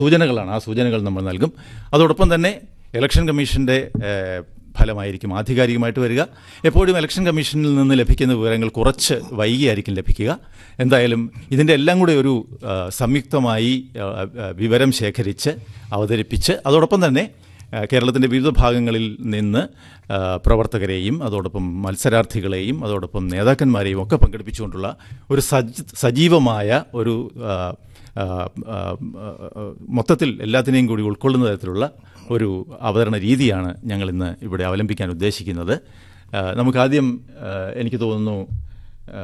സൂചനകളാണ് ആ സൂചനകൾ നമ്മൾ നൽകും അതോടൊപ്പം തന്നെ ഇലക്ഷൻ കമ്മീഷൻ്റെ ഏഹ്, ഫലമായിരിക്കും ആധികാരികമായിട്ട് വരിക എപ്പോഴും ഇലക്ഷൻ കമ്മീഷനിൽ നിന്ന് ലഭിക്കുന്ന വിവരങ്ങൾ കുറച്ച് വൈകിയായിരിക്കും ലഭിക്കുക എന്തായാലും ഇതിൻ്റെ എല്ലാം കൂടി ഒരു ആ, സംയുക്തമായി ആ, ആ, വിവരം ശേഖരിച്ച് അവതരിപ്പിച്ച് അതോടൊപ്പം തന്നെ ആ, കേരളത്തിൻ്റെ വിവിധ ഭാഗങ്ങളിൽ നിന്ന് ആ, പ്രവർത്തകരെയും അതോടൊപ്പം മത്സരാർത്ഥികളെയും അതോടൊപ്പം നേതാക്കന്മാരെയും ഒക്കെ പങ്കെടുപ്പിച്ചുകൊണ്ടുള്ള ഒരു സജ് സജീവമായ ഒരു ആ, ആ, ആ, ആ, മൊത്തത്തിൽ എല്ലാത്തിനെയും കൂടി ഉൾക്കൊള്ളുന്ന തരത്തിലുള്ള ഒരു അവതരണ രീതിയാണ് ഞങ്ങൾ ഇന്ന് ഇവിടെ അവലംബിക്കാൻ ഉദ്ദേശിക്കുന്നത് ആ, നമുക്കാദ്യം ആ, എനിക്ക് തോന്നുന്നു ആ,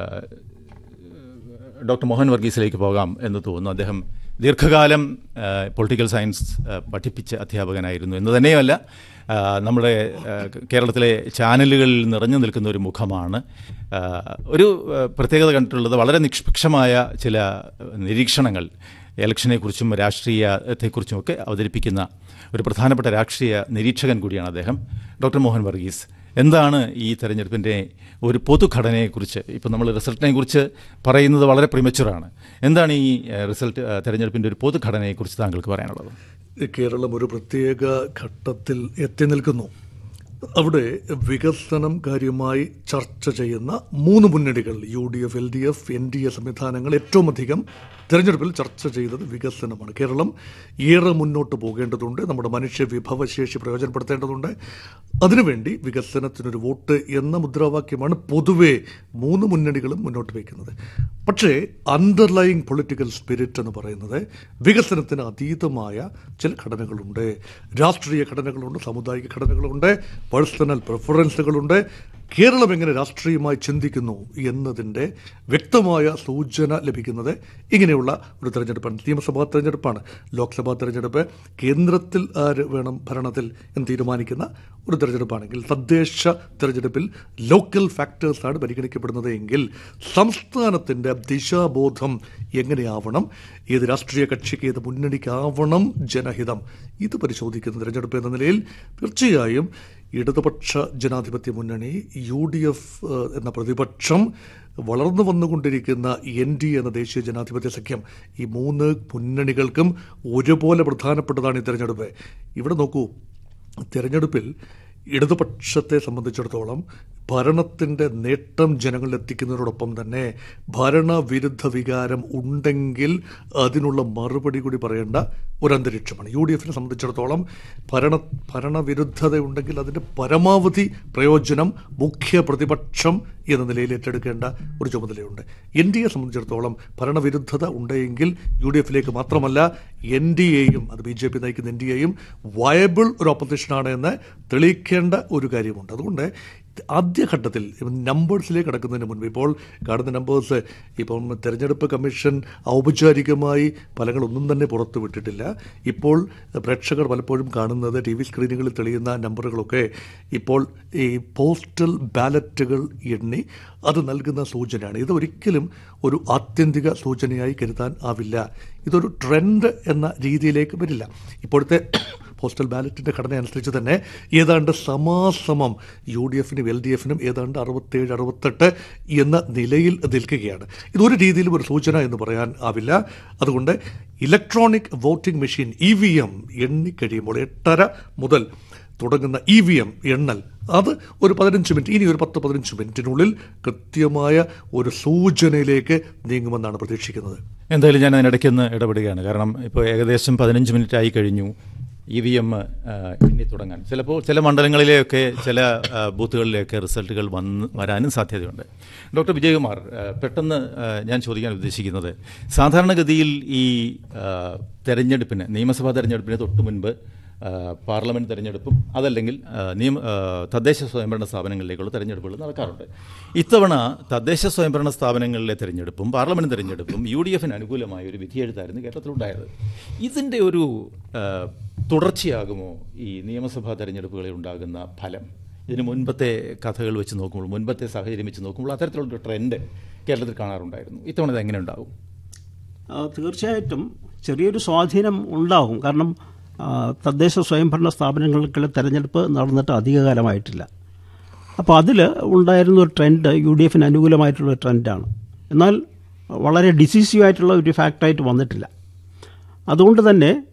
ഡോക്ടർ മോഹൻ വർഗീസിലേക്ക് പോകാം എന്ന് തോന്നുന്നു അദ്ദേഹം ദീർഘകാലം ആ, പൊളിറ്റിക്കൽ സയൻസ് ആ, പഠിപ്പിച്ച അധ്യാപകനായിരുന്നു എന്ന് തന്നെയുമല്ല ആ, നമ്മുടെ ആ, കേരളത്തിലെ ചാനലുകളിൽ നിറഞ്ഞു നിൽക്കുന്ന ഒരു മുഖമാണ് ആ, ഒരു ആ, പ്രത്യേകത കണ്ടിട്ടുള്ളത് വളരെ നിഷ്പക്ഷമായ ചില നിരീക്ഷണങ്ങൾ ഇലക്ഷനെക്കുറിച്ചും രാഷ്ട്രീയത്തെക്കുറിച്ചുമൊക്കെ അവതരിപ്പിക്കുന്ന ഒരു പ്രധാനപ്പെട്ട രാഷ്ട്രീയ നിരീക്ഷകൻ കൂടിയാണ് അദ്ദേഹം ഡോക്ടർ മോഹൻ വർഗീസ് എന്താണ് ഈ തെരഞ്ഞെടുപ്പിൻ്റെ ഒരു പൊതുഘടനയെക്കുറിച്ച് ഇപ്പം നമ്മൾ റിസൾട്ടിനെ കുറിച്ച് പറയുന്നത് വളരെ പ്രിമച്ചുറാണ് എന്താണ് ഈ ഏഹ്, റിസൾട്ട് ഏഹ്, തെരഞ്ഞെടുപ്പിൻ്റെ ഒരു പൊതുഘടനയെക്കുറിച്ച് താങ്കൾക്ക് പറയാനുള്ളത് കേരളം ഒരു പ്രത്യേക ഘട്ടത്തിൽ എത്തി നിൽക്കുന്നു അവിടെ വികസനം കാര്യമായി ചർച്ച ചെയ്യുന്ന മൂന്ന് മുന്നണികൾ U D F L D F N D A സംവിധാനങ്ങൾ ഏറ്റവും അധികം തെരഞ്ഞെടുപ്പിൽ ചർച്ച ചെയ്തത് വികസനമാണ് കേരളം ഏറെ മുന്നോട്ട് പോകേണ്ടതുണ്ട് നമ്മുടെ മനുഷ്യ വിഭവശേഷി പ്രയോജനപ്പെടുത്തേണ്ടതുണ്ട് അതിനുവേണ്ടി വികസനത്തിനൊരു വോട്ട് എന്ന മുദ്രാവാക്യമാണ് പൊതുവെ മൂന്ന് മുന്നണികളും മുന്നോട്ട് വയ്ക്കുന്നത് പക്ഷേ അണ്ടർലൈങ് പൊളിറ്റിക്കൽ സ്പിരിറ്റ് എന്ന് പറയുന്നത് വികസനത്തിന് അതീതമായ ചില ഘടനകളുണ്ട് രാഷ്ട്രീയ ഘടനകളുണ്ട് സാമുദായിക ഘടനകളുണ്ട് പേഴ്സണൽ പ്രിഫറൻസുകളുണ്ട് കേരളം എങ്ങനെ രാഷ്ട്രീയമായി ചിന്തിക്കുന്നു എന്നതിൻ്റെ വ്യക്തമായ സൂചന ലഭിക്കുന്നത് ഇങ്ങനെയുള്ള ഒരു തെരഞ്ഞെടുപ്പാണ് നിയമസഭാ തെരഞ്ഞെടുപ്പാണ് ലോക്സഭാ തെരഞ്ഞെടുപ്പ് കേന്ദ്രത്തിൽ ആര് വേണം ഭരണത്തിൽ എന്ന് തീരുമാനിക്കുന്ന ഒരു തെരഞ്ഞെടുപ്പാണെങ്കിൽ തദ്ദേശ തെരഞ്ഞെടുപ്പിൽ ലോക്കൽ ഫാക്ടേഴ്സാണ് പരിഗണിക്കപ്പെടുന്നത് എങ്കിൽ സംസ്ഥാനത്തിൻ്റെ ദിശാബോധം എങ്ങനെയാവണം ഏത് രാഷ്ട്രീയ കക്ഷിക്ക് ഏത് മുന്നണിക്കാവണം ജനഹിതം ഇത് പരിശോധിക്കുന്ന തെരഞ്ഞെടുപ്പ് എന്ന നിലയിൽ തീർച്ചയായും ഇടതുപക്ഷ ജനാധിപത്യ മുന്നണി യു ഡി എഫ് എന്ന പ്രതിപക്ഷം വളർന്നു വന്നുകൊണ്ടിരിക്കുന്ന എൻ ഡി എന്ന ദേശീയ ജനാധിപത്യ സഖ്യം ഈ മൂന്ന് മുന്നണികൾക്കും ഒരുപോലെ പ്രധാനപ്പെട്ടതാണ് ഈ തെരഞ്ഞെടുപ്പ് ഇവിടെ നോക്കൂ തെരഞ്ഞെടുപ്പിൽ ഇടതുപക്ഷത്തെ സംബന്ധിച്ചിടത്തോളം ഭരണത്തിൻ്റെ നേട്ടം ജനങ്ങളിൽ എത്തിക്കുന്നതിനോടൊപ്പം തന്നെ ഭരണവിരുദ്ധ വികാരം ഉണ്ടെങ്കിൽ അതിനുള്ള മറുപടി കൂടി പറയേണ്ട ഒരു അന്തരീക്ഷമാണ് യു ഡി എഫിനെ സംബന്ധിച്ചിടത്തോളം ഭരണ ഭരണവിരുദ്ധത ഉണ്ടെങ്കിൽ അതിൻ്റെ പരമാവധി പ്രയോജനം മുഖ്യ പ്രതിപക്ഷം എന്ന നിലയിൽ ഏറ്റെടുക്കേണ്ട ഒരു ചുമതലയുണ്ട് എൻ ഡി എ സംബന്ധിച്ചിടത്തോളം ഭരണവിരുദ്ധത ഉണ്ടെങ്കിൽ യു ഡി എഫിലേക്ക് മാത്രമല്ല എൻ ഡി എയും അത് ബി ജെ പി നയിക്കുന്ന എൻ ഡി എയും വയബിൾ ഒരു ഓപ്പോസിഷനാണ് എന്ന് തെളിയിക്കേണ്ട ഒരു കാര്യമുണ്ട് അതുകൊണ്ട് ആദ്യഘട്ടത്തിൽ നമ്പേഴ്സിലേക്ക് കടക്കുന്നതിന് മുൻപ് ഇപ്പോൾ കാണുന്ന നമ്പേഴ്സ് ഇപ്പം തെരഞ്ഞെടുപ്പ് കമ്മീഷൻ ഔപചാരികമായി ഫലങ്ങളൊന്നും തന്നെ പുറത്തു വിട്ടിട്ടില്ല ഇപ്പോൾ പ്രേക്ഷകർ പലപ്പോഴും കാണുന്നത് ടി വി സ്ക്രീനുകളിൽ തെളിയുന്ന നമ്പറുകളൊക്കെ ഇപ്പോൾ ഈ പോസ്റ്റൽ ബാലറ്റുകൾ എണ്ണി അത് നൽകുന്ന സൂചനയാണ് ഇത് ഒരിക്കലും ഒരു ആത്യന്തിക സൂചനയായി കരുതാൻ ആവില്ല ഇതൊരു ട്രെൻഡ് എന്ന രീതിയിലേക്ക് വരില്ല ഇപ്പോഴത്തെ പോസ്റ്റൽ ബാലറ്റിൻ്റെ ഘടന അനുസരിച്ച് തന്നെ ഏതാണ്ട് സമാസമം യു ഡി എഫിനും എൽ ഡി എഫിനും ഏതാണ്ട് അറുപത്തേഴ് അറുപത്തെട്ട് എന്ന നിലയിൽ നിൽക്കുകയാണ് ഇതൊരു രീതിയിലും ഒരു സൂചന എന്ന് പറയാൻ ആവില്ല അതുകൊണ്ട് electronic voting machine E V M എണ്ണിക്കഴിയുമ്പോൾ എട്ടര മുതൽ തുടങ്ങുന്ന ഇ വി എം എണ്ണൽ അത് ഒരു പതിനഞ്ച് മിനിറ്റ് ഇനി ഒരു പത്ത് പതിനഞ്ച് മിനിറ്റിനുള്ളിൽ കൃത്യമായ ഒരു സൂചനയിലേക്ക് നീങ്ങുമെന്നാണ് പ്രതീക്ഷിക്കുന്നത് എന്തായാലും ഞാൻ അതിനിടയ്ക്കൊന്ന് ഇടപെടുകയാണ് കാരണം ഇപ്പോൾ ഏകദേശം പതിനഞ്ച് മിനിറ്റ് ആയി കഴിഞ്ഞു ഇ വി എം എണ്ണി തുടങ്ങാൻ ചിലപ്പോൾ ചില മണ്ഡലങ്ങളിലെയൊക്കെ ചില ആ, ബൂത്തുകളിലെയൊക്കെ റിസൾട്ടുകൾ വന്ന് വരാനും സാധ്യതയുണ്ട് ഡോക്ടർ വിജയകുമാർ ആ, പെട്ടെന്ന് ആ, ഞാൻ ചോദിക്കാൻ ഉദ്ദേശിക്കുന്നത് സാധാരണഗതിയിൽ ഈ ആ, തെരഞ്ഞെടുപ്പിന് നിയമസഭാ തെരഞ്ഞെടുപ്പിന് തൊട്ട് മുൻപ് ആ, പാർലമെൻറ്റ് തെരഞ്ഞെടുപ്പും അതല്ലെങ്കിൽ ആ, നിയമ ആ, തദ്ദേശ സ്വയംഭരണ സ്ഥാപനങ്ങളിലേക്കുള്ള തെരഞ്ഞെടുപ്പുകൾ നടക്കാറുണ്ട് ഇത്തവണ തദ്ദേശ സ്വയംഭരണ സ്ഥാപനങ്ങളിലെ തെരഞ്ഞെടുപ്പും പാർലമെൻറ്റ് തെരഞ്ഞെടുപ്പും യു ഡി എഫിന് അനുകൂലമായ ഒരു വിധിയെഴുത്തായിരുന്നു കേരളത്തിലുണ്ടായത് ഇതിൻ്റെ ഒരു ആ, തുടർച്ചയാകുമോ ഈ നിയമസഭാ തെരഞ്ഞെടുപ്പുകളിൽ ഉണ്ടാകുന്ന ഫലം ഇതിന് മുൻപത്തെ കഥകൾ വെച്ച് നോക്കുമ്പോൾ മുൻപത്തെ സാഹചര്യം വെച്ച് നോക്കുമ്പോൾ അത്തരത്തിലുള്ളൊരു ട്രെൻഡ് കേരളത്തിൽ കാണാറുണ്ടായിരുന്നു ഇത്തവണ ഇത് എങ്ങനെ ഉണ്ടാവും ആ, തീർച്ചയായിട്ടും ചെറിയൊരു സ്വാധീനം ഉണ്ടാകും കാരണം ആ, തദ്ദേശ സ്വയംഭരണ സ്ഥാപനങ്ങൾക്കുള്ള തെരഞ്ഞെടുപ്പ് നടന്നിട്ട് അധികകാലമായിട്ടില്ല അപ്പോൾ അതിൽ ഉണ്ടായിരുന്ന ഒരു ട്രെൻഡ് യു ഡി എഫിന് അനുകൂലമായിട്ടുള്ള ഒരു ട്രെൻഡാണ് എന്നാൽ വളരെ ഡിസീസീവ് ആയിട്ടുള്ള ഒരു ഫാക്റ്റായിട്ട് വന്നിട്ടില്ല അതുകൊണ്ട് തന്നെ